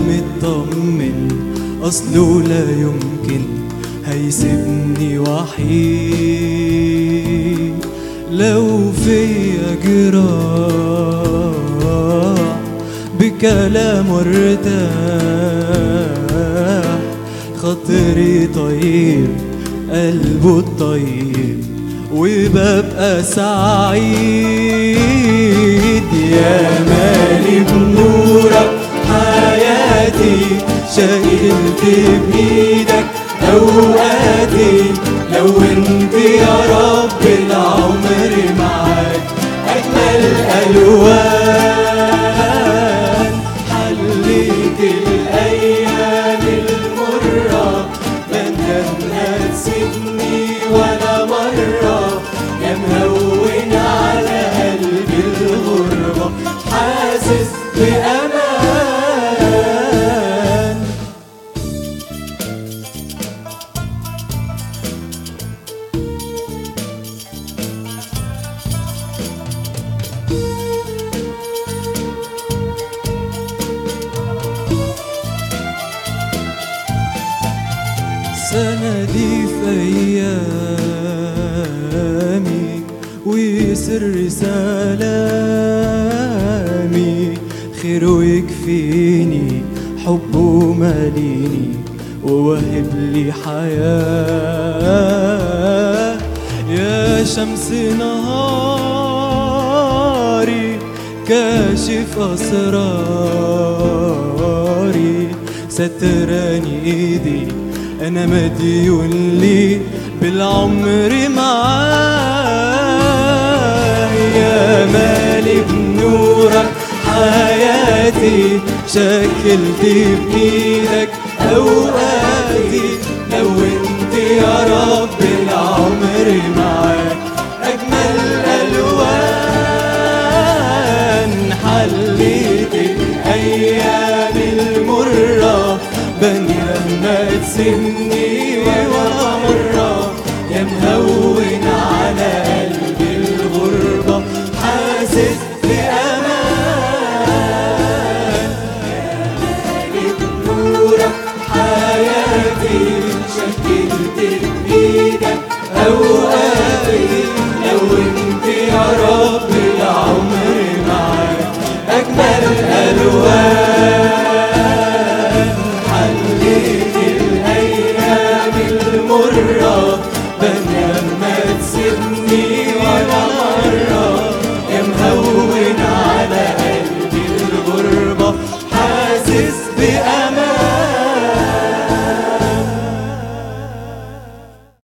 مطمن أصله لا يمكن هيسيبني وحيد لو فيا جراح بكلام ارتاح خاطري طيب قلبه الطيب وببقى سعيد يا مالي بنورك حياتي شكلت بإيدك أوقاتي لو انت يا رب العمر معاك أجمل ألوان حليت الأيام المرة بندمها تسيبني ولا مرة يا مهون على قلبي الغربة حاسس بأمان سندي في أيامي وسر سلامي خير ويكفيني حبه ماليني ووهب لي حياة يا شمس نهاري كاشف أسراري ستراني ايدي انا مديون لي بالعمر معاه يا مالي بنورك حياتي شكلت بايدك اوقاتي لو انت يا رب العمر معاك اجمل الوان حليت الايام المره بني لما تسيبني